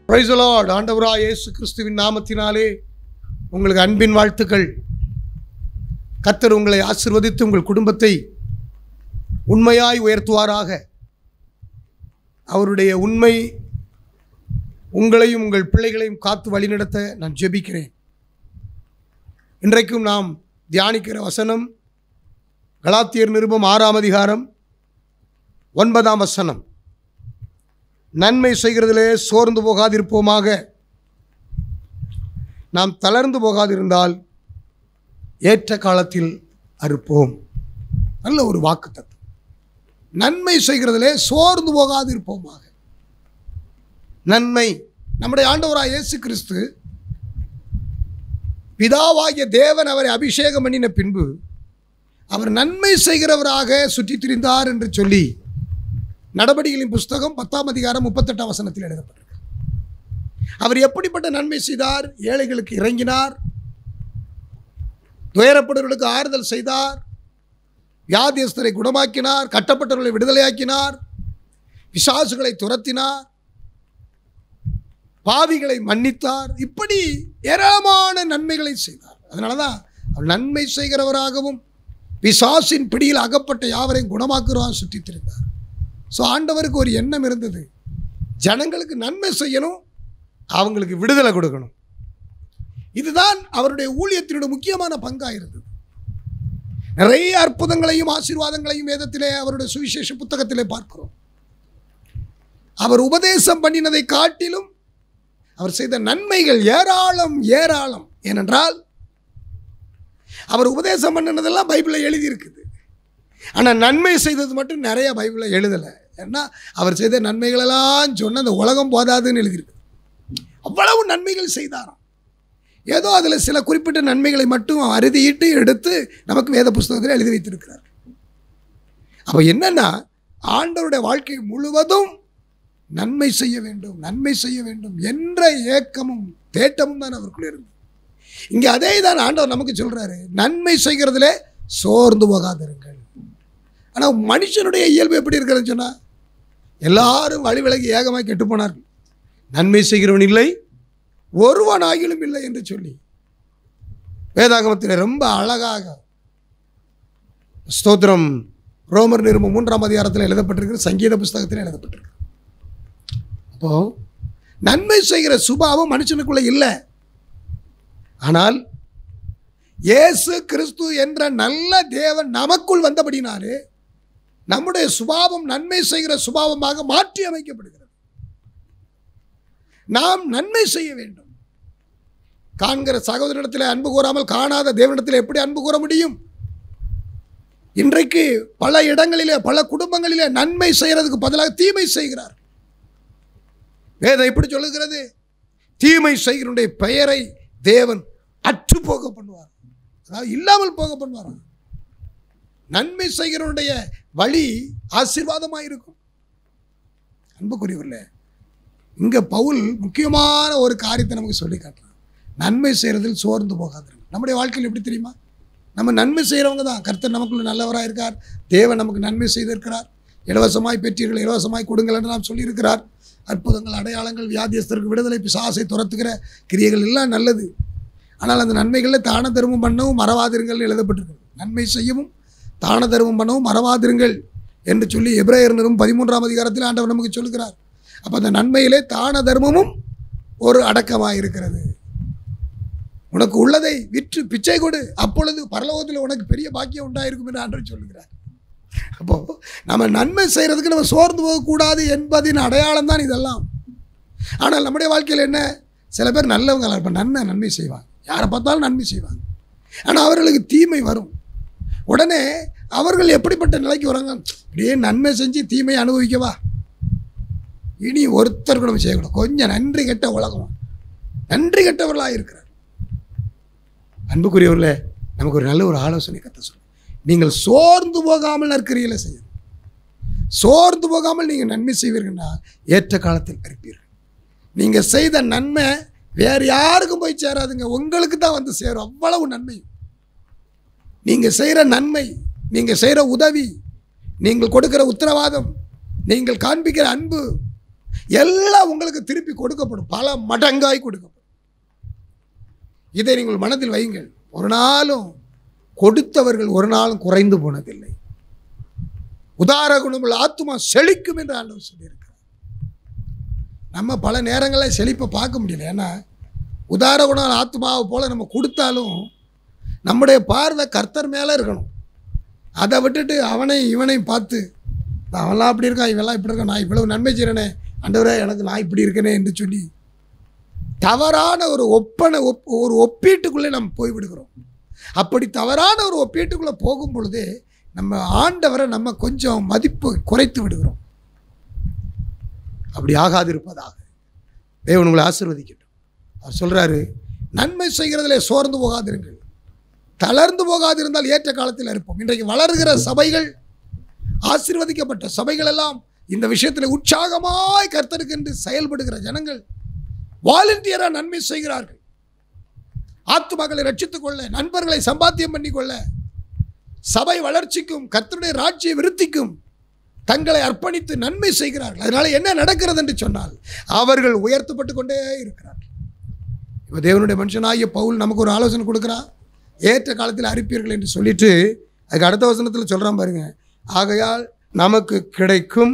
price Lord ஆண்டவராய் இயேசு கிறிஸ்துவின் நாமத்தினாலே உங்களுக்கு அன்பின் வாழ்த்துக்கள் கர்த்தர் உங்களை ஆசிர்வதித்து உங்கள் குடும்பத்தை உண்மையாய் உயர்த்துவாராக அவருடைய உண்மை உங்களையும் உங்கள் பிள்ளைகளையும் காத்து வழிநடத்த நான் ஜெபிக்கிறேன் இன்றைக்கும் நாம் தியானிக்கிற வசனம் கலாத்தியர் நிருபம் ஆறாம் அதிகாரம் ஒன்பதாம் வசனம் நன்மை செய்கிறதிலே சோர்ந்து போகாதிருப்போமாக நாம் தளர்ந்து போகாதிருந்தால் ஏற்ற காலத்தில் அறுப்போம் நல்ல ஒரு வாக்கு தத்துவம் நன்மை செய்கிறதிலே சோர்ந்து போகாதிருப்போமாக நன்மை நம்முடைய ஆண்டவராக இயேசு கிறிஸ்து பிதாவாகிய தேவன் அவரை அபிஷேகம் பண்ணின பின்பு அவர் நன்மை செய்கிறவராக சுற்றித் திரிந்தார் என்று சொல்லி நடவடிக்கைகளின் புஸ்தகம் பத்தாம் அதிகாரம் முப்பத்தெட்டாம் வசனத்தில் எழுதப்பட்டிருக்கு அவர் எப்படிப்பட்ட நன்மை செய்தார் ஏழைகளுக்கு இறங்கினார் துயரப்படுவர்களுக்கு ஆறுதல் செய்தார் வியாதியஸ்தரை குணமாக்கினார் கட்டப்பட்டவர்களை விடுதலையாக்கினார் பிசாசுகளை துரத்தினார் பாவிகளை மன்னித்தார் இப்படி ஏராளமான நன்மைகளை செய்தார் அதனால தான் அவர் நன்மை செய்கிறவராகவும் பிசாசின் பிடியில் அகப்பட்ட யாவரையும் குணமாக்குறவராக சுற்றித் திரிந்தார் ஸோ ஆண்டவருக்கு ஒரு எண்ணம் இருந்தது ஜனங்களுக்கு நன்மை செய்யணும் அவங்களுக்கு விடுதலை கொடுக்கணும் இதுதான் அவருடைய ஊழியத்தினுடைய முக்கியமான பங்காக இருந்தது நிறைய அற்புதங்களையும் ஆசீர்வாதங்களையும் வேதத்திலே அவருடைய சுவிசேஷ புத்தகத்திலே பார்க்கிறோம் அவர் உபதேசம் பண்ணினதை காட்டிலும் அவர் செய்த நன்மைகள் ஏராளம் ஏராளம் ஏனென்றால் அவர் உபதேசம் பண்ணினதெல்லாம் பைபிளில் எழுதியிருக்குது ஆனால் நன்மை செய்தது மட்டும் நிறைய பைபிளில் எழுதலை ஏன்னா அவர் செய்த நன்மைகளெல்லாம் சொன்ன அந்த உலகம் போதாதுன்னு எழுதியிருக்கு அவ்வளவு நன்மைகள் செய்தாராம் ஏதோ அதில் சில குறிப்பிட்ட நன்மைகளை மட்டும் அறுதியிட்டு எடுத்து நமக்கு வேத புஸ்தகத்தில் எழுதி வைத்திருக்கிறார் அப்போ என்னன்னா ஆண்டவருடைய வாழ்க்கை முழுவதும் நன்மை செய்ய வேண்டும் நன்மை செய்ய வேண்டும் என்ற ஏக்கமும் தேட்டமும் தான் அவருக்குள்ள இருந்தது இங்கே அதே தான் ஆண்டவர் நமக்கு சொல்றாரு நன்மை செய்கிறதுலே சோர்ந்து போகாதிருங்கள் ஆனால் மனுஷனுடைய இயல்பு எப்படி இருக்கிறதுன்னு சொன்னால் எல்லாரும் வழி விலகி ஏகமாக கெட்டு போனார்கள் நன்மை செய்கிறவன் இல்லை ஒருவனாகிலும் இல்லை என்று சொல்லி வேதாகமத்தில் ரொம்ப அழகாக ஸ்தோத்திரம் ரோமர் நிருபம் மூன்றாம் அதிகாரத்தில் எழுதப்பட்டிருக்கிற சங்கீத புஸ்தகத்தில் எழுதப்பட்டிருக்கு அப்போ நன்மை செய்கிற சுபாவம் மனுஷனுக்குள்ள இல்லை ஆனால் இயேசு கிறிஸ்து என்ற நல்ல தேவன் நமக்குள் வந்தபடினாலே நம்முடைய சுபாவம் நன்மை செய்கிற சுபாவமாக மாற்றி அமைக்கப்படுகிறது நாம் நன்மை செய்ய வேண்டும் காண்கிற சகோதரிடத்தில் அன்பு கூறாமல் காணாத தேவனிடத்தில் எப்படி அன்பு கூற முடியும் இன்றைக்கு பல இடங்களிலே பல குடும்பங்களிலே நன்மை செய்கிறதுக்கு பதிலாக தீமை செய்கிறார் வேதம் எப்படி சொல்லுகிறது தீமை செய்கிறனுடைய பெயரை தேவன் அற்று போக பண்ணுவார் அதாவது இல்லாமல் போக பண்ணுவார் நன்மை செய்கிறவனுடைய வழி ஆசீர்வாதமாக இருக்கும் அன்புக்குரியவர்களே இங்கே பவுல் முக்கியமான ஒரு காரியத்தை நமக்கு சொல்லி காட்டுறான் நன்மை செய்கிறதில் சோர்ந்து போகாதிருங்க நம்முடைய வாழ்க்கையில் எப்படி தெரியுமா நம்ம நன்மை செய்கிறவங்க தான் கர்த்தர் நமக்குள்ள நல்லவராக இருக்கார் தேவன் நமக்கு நன்மை செய்திருக்கிறார் இலவசமாய் பெற்றீர்கள் இலவசமாய் கொடுங்கள் என்று நாம் சொல்லியிருக்கிறார் அற்புதங்கள் அடையாளங்கள் வியாதியஸ்தருக்கு விடுதலை பிசாசை துரத்துகிற கிரியைகள் எல்லாம் நல்லது ஆனால் அந்த நன்மைகளில் தான தர்மம் பண்ணவும் மறவாதிருங்கள் எழுதப்பட்டிருக்கு நன்மை செய்யவும் தான தர்மம் பண்ணவும் மறவாதிருங்கள் என்று சொல்லி எப்ரேயர் நிறுவனம் பதிமூன்றாம் அதிகாரத்தில் ஆண்டவர் நமக்கு சொல்லுகிறார் அப்போ அந்த நன்மையிலே தான தர்மமும் ஒரு அடக்கமாக இருக்கிறது உனக்கு உள்ளதை விற்று பிச்சை கொடு அப்பொழுது பரலோகத்தில் உனக்கு பெரிய பாக்கியம் உண்டாயிருக்கும் என்று ஆண்டவர் சொல்லுகிறார் அப்போது நம்ம நன்மை செய்கிறதுக்கு நம்ம சோர்ந்து போகக்கூடாது என்பதின் அடையாளம் தான் இதெல்லாம் ஆனால் நம்முடைய வாழ்க்கையில் என்ன சில பேர் நல்லவங்க இப்போ நன்மை நன்மை செய்வாங்க யாரை பார்த்தாலும் நன்மை செய்வாங்க ஆனால் அவர்களுக்கு தீமை வரும் உடனே அவர்கள் எப்படிப்பட்ட நிலைக்கு வராங்க அப்படியே நன்மை செஞ்சு தீமையை அனுபவிக்கவா இனி ஒருத்தருக்கு நம்ம செய்யக்கூடாது கொஞ்சம் நன்றி கெட்ட உலகம் நன்றி கெட்டவர்களாக இருக்கிறார் அன்புக்குரியவர்களே நமக்கு ஒரு நல்ல ஒரு ஆலோசனை கற்று சொல்லுங்கள் நீங்கள் சோர்ந்து போகாமல் நற்கிரிகளை செய்யணும் சோர்ந்து போகாமல் நீங்கள் நன்மை செய்வீர்கள்னா ஏற்ற காலத்தில் இருப்பீர்கள் நீங்கள் செய்த நன்மை வேறு யாருக்கும் போய் சேராதுங்க உங்களுக்கு தான் வந்து சேரும் அவ்வளவு நன்மை நீங்கள் செய்கிற நன்மை நீங்கள் செய்கிற உதவி நீங்கள் கொடுக்கிற உத்தரவாதம் நீங்கள் காண்பிக்கிற அன்பு எல்லாம் உங்களுக்கு திருப்பி கொடுக்கப்படும் பல மடங்காய் கொடுக்கப்படும் இதை நீங்கள் மனதில் வையுங்கள் ஒரு நாளும் கொடுத்தவர்கள் ஒரு நாளும் குறைந்து போனதில்லை உதார குணமுள்ள ஆத்துமா செழிக்கும் என்று ஆண்டவர் சொல்லியிருக்கிறார் நம்ம பல நேரங்களில் செழிப்பை பார்க்க முடியல ஏன்னா உதார குணம் ஆத்மாவை போல நம்ம கொடுத்தாலும் நம்முடைய பார்வை கர்த்தர் மேலே இருக்கணும் அதை விட்டுட்டு அவனை இவனை பார்த்து "நான் அவன்லாம் அப்படி இருக்கான் இவெல்லாம் இப்படி இருக்கான் நான் இவ்வளவு நன்மை செய்கிறேனே ஆண்டவரே எனக்கு நான் இப்படி இருக்கனே என்று சொல்லி தவறான ஒரு ஒப்பனை ஒப் ஒரு ஒப்பீட்டுக்குள்ளே நம்ம போய்விடுகிறோம் அப்படி தவறான ஒரு ஒப்பீட்டுக்குள்ளே போகும் பொழுதே நம்ம ஆண்டவரை நம்ம கொஞ்சம் மதிப்பு குறைத்து விடுகிறோம் அப்படி ஆகாதிருப்பதாக தேவன் உங்களை ஆசீர்வதிக்கட்டும் அவர் சொல்கிறாரு நன்மை செய்கிறதிலே சோர்ந்து போகாதிருங்கள் தளர்ந்து போகாதிருந்தால் ஏற்ற காலத்தில் இருப்போம் இன்றைக்கு வளர்கிற சபைகள் ஆசீர்வதிக்கப்பட்ட சபைகள் எல்லாம் இந்த விஷயத்தில் உற்சாகமாய் கர்த்தருக்கு என்று செயல்படுகிற ஜனங்கள் வாலண்டியராக நன்மை செய்கிறார்கள் ஆத்துமக்களை ரட்சித்துக் கொள்ள நண்பர்களை சம்பாத்தியம் பண்ணிக்கொள்ள சபை வளர்ச்சிக்கும் கர்த்தருடைய ராஜ்ய விருத்திக்கும் தங்களை அர்ப்பணித்து நன்மை செய்கிறார்கள் அதனால என்ன நடக்கிறது என்று சொன்னால் அவர்கள் உயர்த்தப்பட்டு கொண்டே இருக்கிறார்கள் இப்போ தேவனுடைய மனுஷனாகிய பவுல் நமக்கு ஒரு ஆலோசனை கொடுக்குறான் ஏற்ற காலத்தில் அரிப்பீர்கள் என்று சொல்லிட்டு அதுக்கு அடுத்த வசனத்தில் சொல்கிறான் பாருங்க ஆகையால் நமக்கு கிடைக்கும்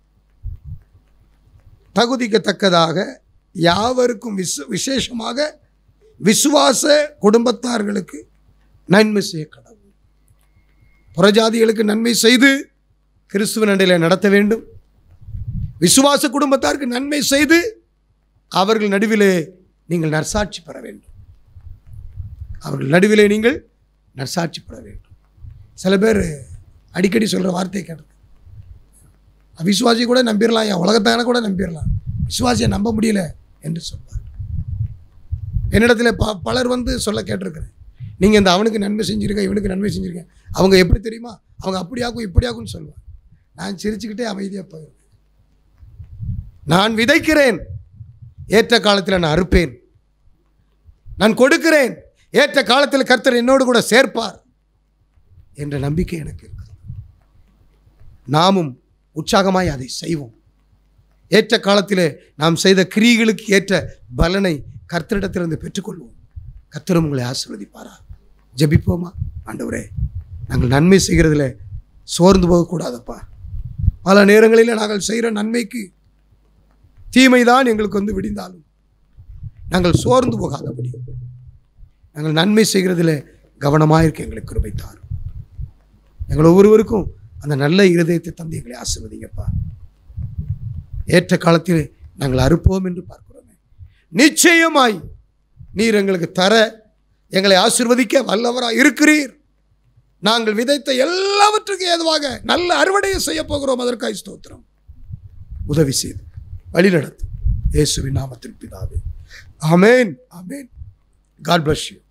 தகுதிக்கத்தக்கதாக யாவருக்கும் விசு விசேஷமாக விசுவாச குடும்பத்தார்களுக்கு நன்மை செய்ய கடவுள் புறஜாதிகளுக்கு நன்மை செய்து கிறிஸ்துவ நடையில் நடத்த வேண்டும் விசுவாச குடும்பத்தாருக்கு நன்மை செய்து அவர்கள் நடுவிலே நீங்கள் நற்சாட்சி பெற வேண்டும் அவர்கள் நடுவிலே நீங்கள் நற்சாட்சி பெற வேண்டும் சில பேர் அடிக்கடி சொல்கிற வார்த்தையை கேட்டது அவிசுவாசி கூட நம்பிடலாம் என் உலகத்தான கூட நம்பிடலாம் விசுவாசியை நம்ப முடியல என்று சொல்வார் என்னிடத்தில் ப பலர் வந்து சொல்ல கேட்டிருக்கிறேன் நீங்கள் இந்த அவனுக்கு நன்மை செஞ்சுருக்க இவனுக்கு நன்மை செஞ்சுருக்க அவங்க எப்படி தெரியுமா அவங்க அப்படியாக்கும் இப்படியாக்கும்னு சொல்லுவாங்க நான் சிரிச்சுக்கிட்டே அமைதியாக போயிடுவேன் நான் விதைக்கிறேன் ஏற்ற காலத்தில் நான் அறுப்பேன் நான் கொடுக்கிறேன் ஏற்ற காலத்தில் கர்த்தர் என்னோடு கூட சேர்ப்பார் என்ற நம்பிக்கை எனக்கு இருக்குது நாமும் உற்சாகமாய் அதை செய்வோம் ஏற்ற காலத்திலே நாம் செய்த கிரியைகளுக்கு ஏற்ற பலனை கர்த்தரிடத்திலிருந்து பெற்றுக்கொள்வோம் கர்த்தரும் உங்களை ஆசீர்வதிப்பாரா ஜெபிப்போமா ஆண்டவரே நாங்கள் நன்மை செய்கிறதுல சோர்ந்து போகக்கூடாதப்பா பல நேரங்களில் நாங்கள் செய்கிற நன்மைக்கு தீமைதான் எங்களுக்கு வந்து விடிந்தாலும் நாங்கள் சோர்ந்து போகாதபடி நாங்கள் நன்மை செய்கிறதுல கவனமாக இருக்க எங்களுக்கு கிருபை தாரும் எங்கள் ஒவ்வொருவருக்கும் அந்த நல்ல இருதயத்தை தந்து எங்களை ஆசீர்வதிங்கப்பா ஏற்ற காலத்தில் நாங்கள் அறுப்போம் என்று பார்க்கிறோமே நிச்சயமாய் நீர் எங்களுக்கு தர எங்களை ஆசீர்வதிக்க வல்லவராக இருக்கிறீர் நாங்கள் விதைத்த எல்லாவற்றுக்கும் ஏதுவாக நல்ல அறுவடையை செய்ய போகிறோம் அதற்காக ஸ்தோத்திரம் உதவி செய்து வழி நடத்தும் இயேசுவின் நாமத்தில் பிதாவே ஆமேன் ஆமேன் காட் bless you